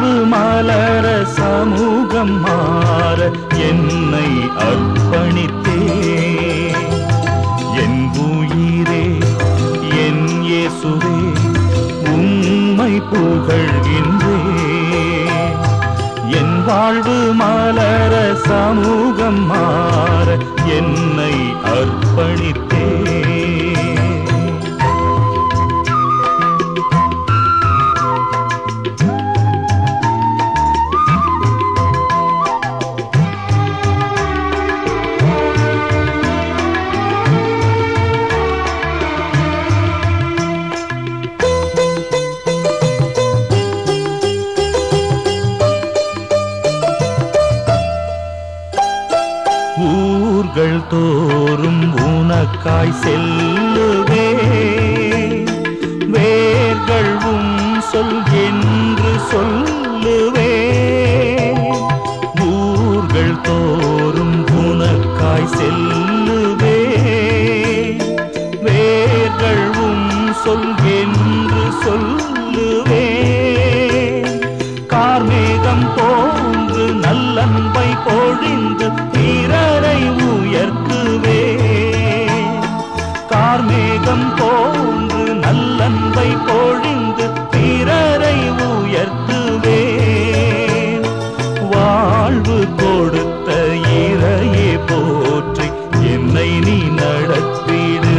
வாழ்வு மலர சமூகம் மாற என்னை அர்ப்பணித்தே என் உயிரே என் இயேசுவே உம்மை புகழ்கின்றே என் வாழ்வு மலர சமூகம் மாற என்னை அர்ப்பணித்தே ஊர்கள் தோறும் உனக்காய் செல்லுவே வேர்கள் உம் சொல் என்று சொல்லுவே ஊர்கள் தோறும் உனக்காய் செல்லுவே வேர்கள் உம் சொல் என்று சொல்லுவே கார்மேகம் போன்று நல்லன்பை பொழிந்து பிறரை உயர்த்துவே கார்மேகம் போன்று நல்லன்பை பொழிந்து பிறரை உயர்த்துவே வாழ்வு கொடுத்த இறையே போற்றி என்னை நீ நடத்திடு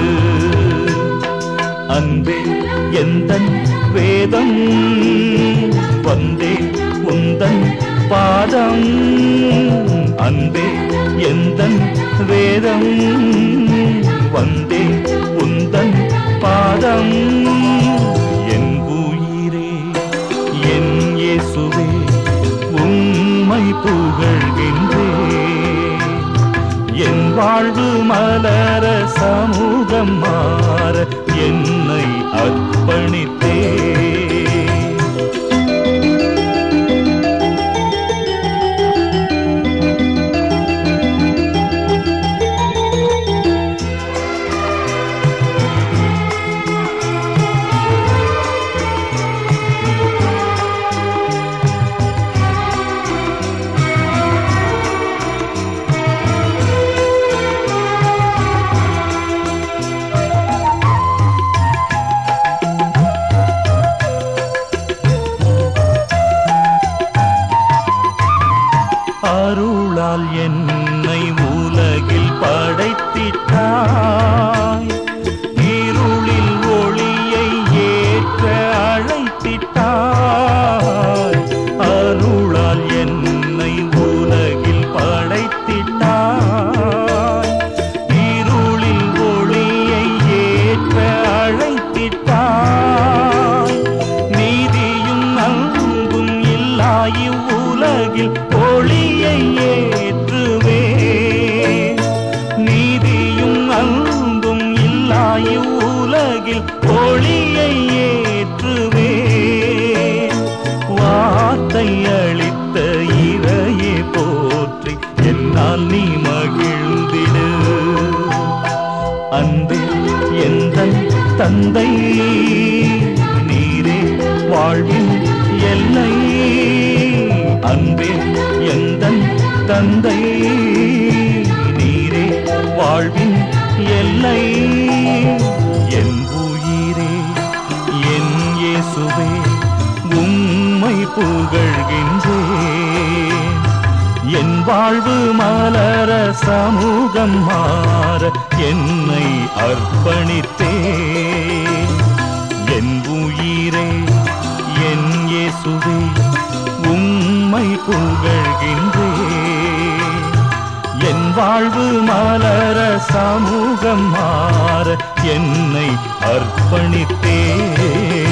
அன்பே எந்தன் வேதம் வந்தே உந்தன் பாதம் அன்பே எந்தன் வேதம் வந்தே உந்தன் பாதம் என் உயிரே என் இயேசுவே உம்மை புகழ்கின்றே என் வாழ்வு மலர சமூகம் மாற என்னை அர்ப்பணித்தே அருளால் என்னை உலகில் படைத்திட்டாய் இருளில் ஒளியை ஏற்ற அழைத்திட்டாய் அருளால் என்னை உலகில் படைத்திட்டாய் இருளில் ஒளியை ஏற்ற அழைத்திட்டாய் நீதியும் அன்பும் இல்லாய் உலகில் ஒளியை ஏற்றுவே நீதியும் அன்பும் இல்லாய் உலகில் ஒளியை ஏற்றுவே வார்த்தை அளித்த இறையே போற்றி என்னால் நீ மகிழ்ந்திடு அன்பே எந்தன் தந்தை நீரே வாழ்வின் எல்லை அன்பே எந்தன் தந்தை நீரே வாழ்வின் எல்லை என் உயிரே என் இயேசுவே உம்மை புகழ்கின்றேன் என் வாழ்வு மலர சமூகம் மாற என்னை அர்ப்பணித்தேன் என் உயிரே என் இயேசுவே உம்மை புகழ்கின்றேன் என் வாழ்வு மலர சமூகம் மாற என்னை அர்ப்பணித்தேன்